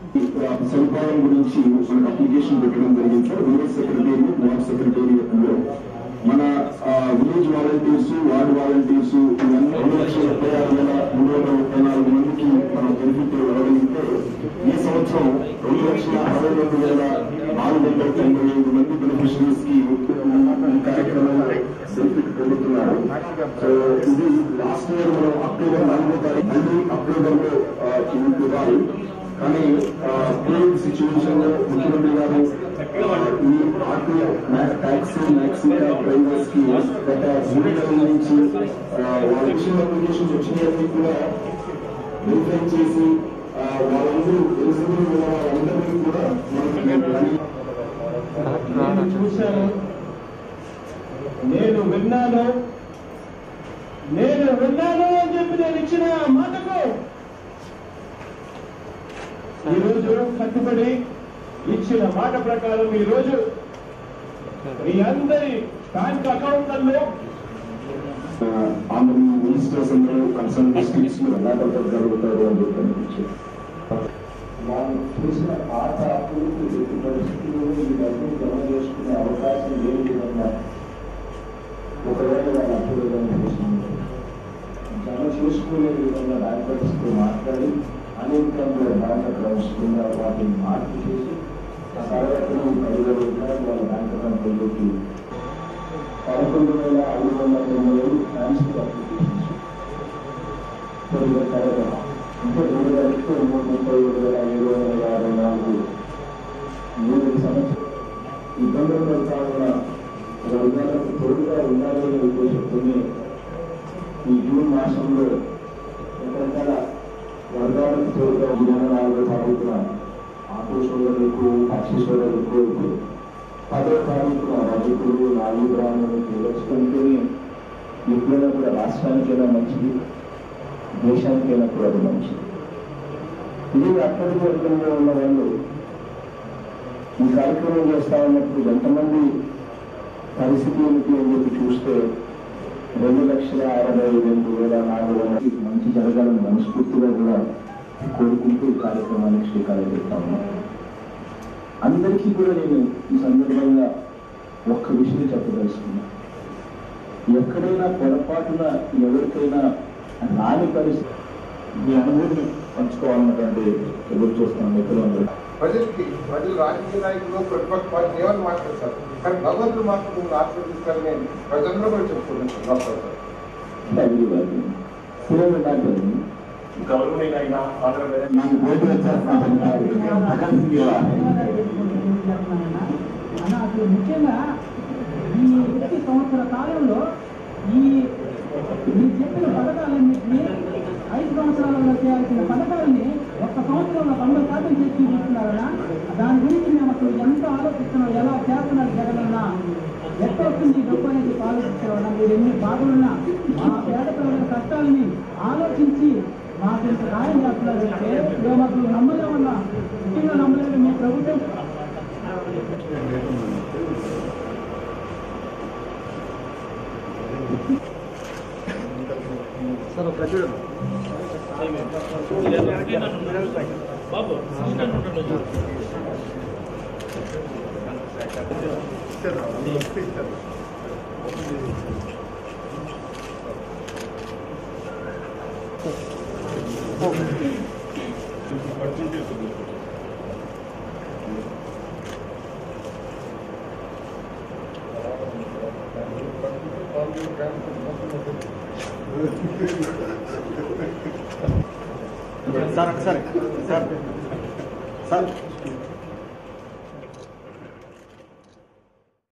సదుపాయం గురించి మనకు అప్లికేషన్ పెట్టడం జరిగింది sir village secretariat ward secretariat లో మన విలేజ్ వాలంటీర్స్ వార్డ్ వాలంటీర్స్ ఇవన్నీ రెండు లక్షల ముప్పై ఆరు వేల మూడు వందల ముప్పై నాలుగు మందికి మనం బెనిఫిట్ ఇవ్వగలిగితే ఈ సంవత్సరం రెండు లక్షల అరవై రెండు వేల నాలుగు వందల తొంభై ఐదు మంది బెనిఫిషరీస్ కి ఈ కార్యక్రమంలో బెనిఫిట్ పొందుతున్నారు సో ఇది లాస్ట్ ఇయర్ మనం అక్టోబర్ నాలుగో తారీఖు మళ్ళీ అక్టోబర్ లో ఇవ్వాలి కానీ కోవిడ్ సిచ్యువేషన్ లో ముఖ్యమంత్రి గారు ఆ, ఈ ఆటో ట్యాక్సీ మ్యాక్సీకా డ్రైవర్స్ కి గత మూడు నెలల నుంచి ఆ, వాళ్ళ ఇచ్చిన అప్లికేషన్స్ వచ్చినవన్నీ కూడా వెరిఫై చేసి ఆ, వాళ్ళందరూ ఎలిజిబుల్ ఉన్న వాళ్ళందరినీ కూడా మనకి నేను చూశాను నేను విన్నాను నేను విన్నాను అని చెప్పి నేను ఇచ్చిన మాటకు ఈరోజు కట్టుబడి ఇచ్చిన మాట ప్రకారం ఈరోజు మీ అందరి బ్యాంక్ అకౌంట్లలో ఆంధ్ర మినిస్టర్స్ అందరూ కన్సర్న్ డిస్ట్రిక్ట్స్ లో ఎలా డెవలప్ జరుగుతారు అని చెప్పి అనిపించింది వాళ్ళు చేసిన పాత అప్పులకు ఎట్టి పరిస్థితుల్లో ఈ డబ్బులు జమ చేసుకునే అవకాశం లేని విధంగా ఒకవేళ వాళ్ళ అప్పులు కానీ చేసింది జమ చేసుకోలే విధంగా బ్యాంక్ పరిస్థితులు మాట్లాడి అనేకంలో బ్యాంక్ అకౌంట్స్ కింద వాటిని మార్పు చేసి ఆ తర్వాత పదివేల రూపాయలు వాళ్ళ బ్యాంక్ అకౌంట్లోకి పదకొండు వేల ఐదు వందల తొంభై ఏడు ట్రాన్స్ఫర్ అప్లికేషన్స్ కొద్దిగా తర్వాత అంటే రెండు వేలకు మూడు ముప్పై ఏడు వేల ఏడు వందల యాభై నాలుగు మూడు సంవత్సరం ఇబ్బందులు పడతా ఉన్న వర్గాలకు తోడుగా ఉండాలనే ఉద్దేశంతోనే ఈ జూన్ మాసంలో రకరకాల వర్గాలకు తోడుగా జూన్ నాలుగో తారీఖున ఆటో సోదరులకు టాక్సీ సోదరులకు పదో తారీఖున రజకులు నాలుగు గ్రామాలను తెలుసుకుంటూనే ఎప్పుడైనా కూడా రాష్ట్రానికైనా మంచిది దేశానికైనా కూడా అది మంచిది ఇది అక్కడి వర్గంలో ఉన్న వాళ్ళు ఈ కార్యక్రమం చేస్తా ఉన్నప్పుడు ఎంతమంది పరిస్థితి ఏమిటి అని చెప్పి చూస్తే రెండు లక్షల అరవై రెండు వేల నాలుగు వందల మంచి జరగాలని మనస్ఫూర్తిగా కూడా కోరుకుంటూ ఈ కార్యక్రమానికి శ్రీకారం చెప్తా ఉన్నాం అందరికీ కూడా నేను ఈ సందర్భంగా ఒక్క విషయం చెప్పదలుచుకున్నా ఎక్కడైనా పొరపాటున ఎవరికైనా రాని పరిస్థితి మీ అనుభూతిని పంచుకోవాలన్నటువంటి ఎదురు చూస్తున్నాం మిత్రులందరూ ప్రజలకి ప్రజలు రాజకీయ నాయకులు ప్రతిపక్ష పార్టీ ఏమని మాట్లాడతారు కానీ భగవంతుడు మాత్రం మీరు ఆశీర్వదిస్తారని నేను ప్రజలందరూ కూడా చెప్పుకుంటున్నాను డాక్టర్ సార్ అగ్రి వారిని సేవ నాటని గౌరవనీయులైన ఆంధ్రప్రదేశ్ నాకు పోటీ వచ్చేస్తున్నారు అన్న అసలు ముఖ్యంగా ఈ ప్రతి సంవత్సర కాలంలో ఈ మీరు చెప్పిన పథకాలన్నింటినీ ఐదు సంవత్సరాలలో చేయాల్సిన పథకాలని ఒక్క సంవత్సరంలో తొంభై శాతం చేసి చూపిస్తున్నారన్నా దాని గురించి మేము అసలు ఎంత ఆలోచిస్తున్నాం ఎలా చేస్తున్నారు జగనన్నా ఎట్ట వస్తుంది ఈ డబ్బు అనేది ఆలోచిస్తున్నారన్నా మీరు ఎన్ని బాధలున్నా మా పేద ప్రజల కష్టాలని ఆలోచించి మాకు ఇంత సహాయం చేస్తున్నారంటే మేము అసలు నమ్మలేమన్నా ముఖ్యంగా నమ్మలేదు మీ ప్రభుత్వం సార్ ఒకసారి సార్ సార్